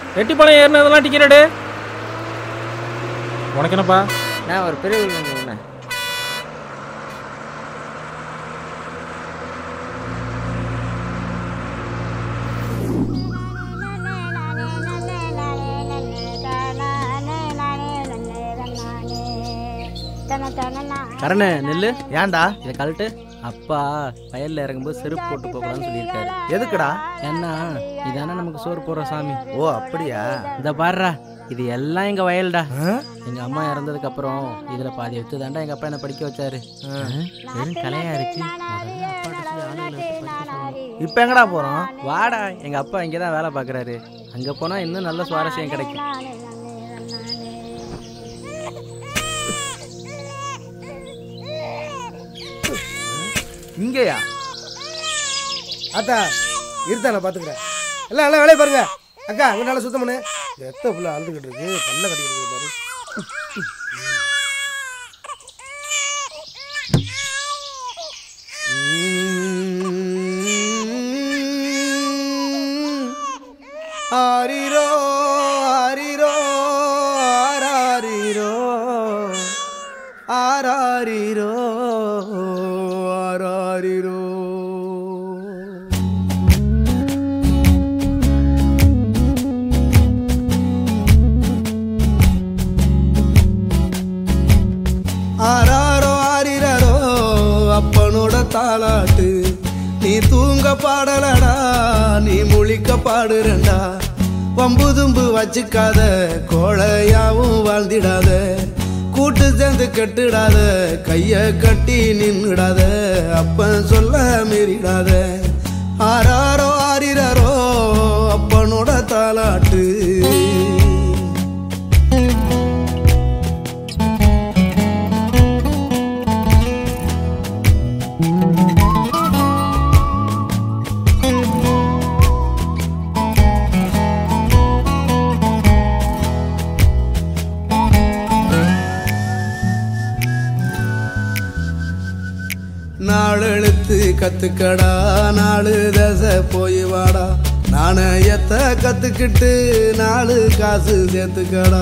Reddipalayam ஏறினதெல்லாம் ticket உனக்கு என்னப்பா நான் ஒரு பெரிய ஒன்று கரண நெல்லு ஏன்டா இதை கழட்டு அப்பா வயல்ல இறங்கும்போது செருப்பு போட்டு போகலான்னு சொல்லியிருக்காரு எதுக்குடா ஏன்னா இதானே நமக்கு சோறு போடுற சாமி ஓ அப்படியா இந்த பாருடா இது எல்லாம் எங்க வயல்டா ஆ? எங்க அம்மா இறந்ததுக்கு அப்புறம் இதுல பாதி எடுத்து தாண்டா எங்க அப்பா என்ன படிக்க வச்சாரு ஆ, வெறும் கலையா இருக்கு முதல்ல அப்பாட்ட சொல்லி ஆளுங்களை விட்டு படிக்க சொல்லணும். இப்ப எங்கடா போறோம் வாடா எங்க அப்பா இங்கே தான் வேலை பார்க்குறாரு அங்க போனா இன்னும் நல்ல சுவாரஸ்யம் கிடைக்கும் இங்கேயா அத்தா இருத்தா நான் பார்த்துக்கிறேன் எல்லாம் எல்லாம் வேலையை பாருங்க அக்கா அங்கே நல்லா சுத்தம் பண்ணு எத்த புள்ள அழுதுகிட்டு இருக்கு பல்ல கட்டிக்கிட்டு இருக்கு பாரு ஆரிரோ ஆரிரோ ஆராரிரோ ஆராரிரோ ஆராரிரோ ஆராரோ ஆரிரோ அப்பனோட தாலாட்டு நீ தூங்க பாடலடா நீ முழிக்க பாடுறண்டா வம்பு தும்பு வச்சுக்காத கோழையாவும் வாழ்ந்திடாத கூட்டு சேர்ந்து கெட்டுடாத கைய கட்டி நின்னுடாத அப்பன் சொல்ல மீறிடாத ஆராரோ ஆரிரோ அப்பனோட தாலாட்டு நாளெழுத்து கத்துக்கடா நாலு தசை போய் வாடா நாணயத்த கத்துக்கிட்டு நாலு காசு சேர்த்துக்கடா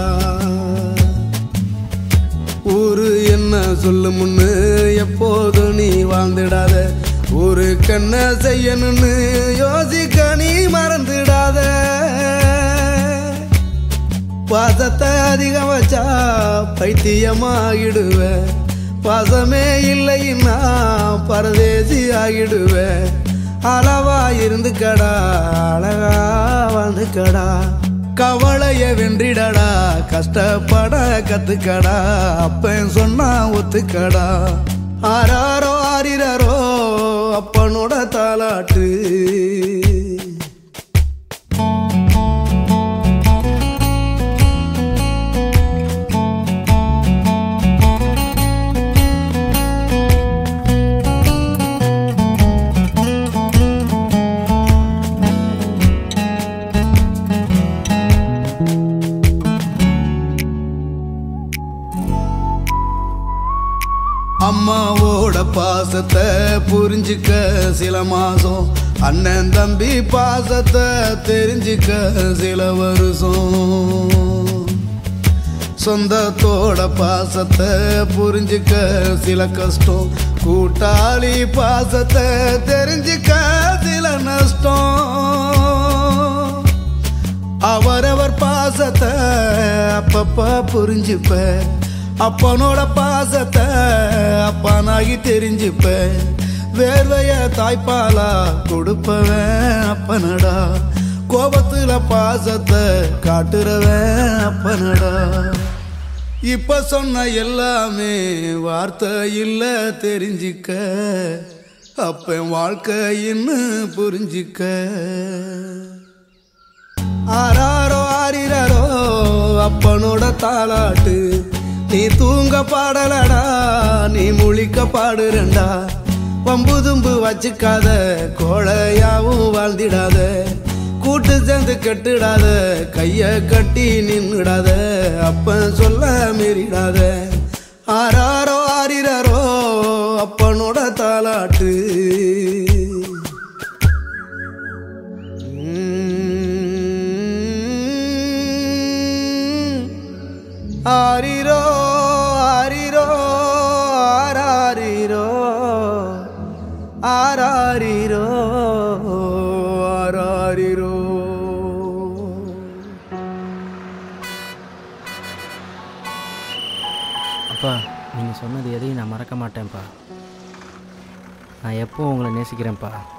ஊரு என்ன சொல்லு முன்னு எப்போது நீ வாழ்ந்துடாத ஊருக்கு என்ன செய்யணும்னு யோசிக்க நீ மறந்துடாத பாசத்தை அதிகம் வச்சா பைத்தியமாகிடுவ பாசமே இல்லைன்னா பரதேசி ஆகிடுவ அளவா இருந்துக்கடா அழகா வாழ்ந்துக்கடா கவலைய வென்றிடடா கஷ்டப்பட கத்துக்கடா அப்பன் சொன்னா ஒத்துக்கடா ஆராரோ ஆரிரரோ அப்பனோட தாலாட்டு அம்மாவோட பாசத்தை புரிஞ்சுக்க சில மாசம் அண்ணன் தம்பி பாசத்தை தெரிஞ்சுக்க சில வருஷம் சொந்தத்தோட பாசத்தை புரிஞ்சுக்க சில கஷ்டம் கூட்டாளி பாசத்தை தெரிஞ்சுக்க சில நஷ்டம் அவரவர் பாசத்தை அப்பப்ப புரிஞ்சுப்ப அப்பனோட பாசத்தை அப்பனாகி தெரிஞ்சுப்ப வேர்வைய தாய்ப்பாலா கொடுப்பவன் அப்பனடா கோபத்துல பாசத்தை காட்டுறவன் அப்பனடா இப்ப சொன்ன எல்லாமே வார்த்தை இல்ல தெரிஞ்சுக்க அப்ப வாழ்க்கைன்னு புரிஞ்சுக்க ஆராரோ ஆரிரரோ அப்பனோட தாலாட்டு நீ தூங்க பாடலடா நீ முழிக்க பாடுறண்டா வம்பு தும்பு வச்சுக்காத கோழையாவும் வாழ்ந்திடாத கூட்டு சேர்ந்து கெட்டுடாத கைய கட்டி நின்னுடாத அப்பன் சொல்ல மீறிடாத ஆராரோ ஆரிரரோ அப்பனோட தாலாட்டு ஆரிரோ ஆரிரோ ஆராரிரோ ஆராரிரோ ஆராரிரோ அப்பா நீங்கள் சொன்னது எதையும் நான் மறக்க மாட்டேன்ப்பா நான் எப்பவும் உங்களை நேசிக்கிறேன்ப்பா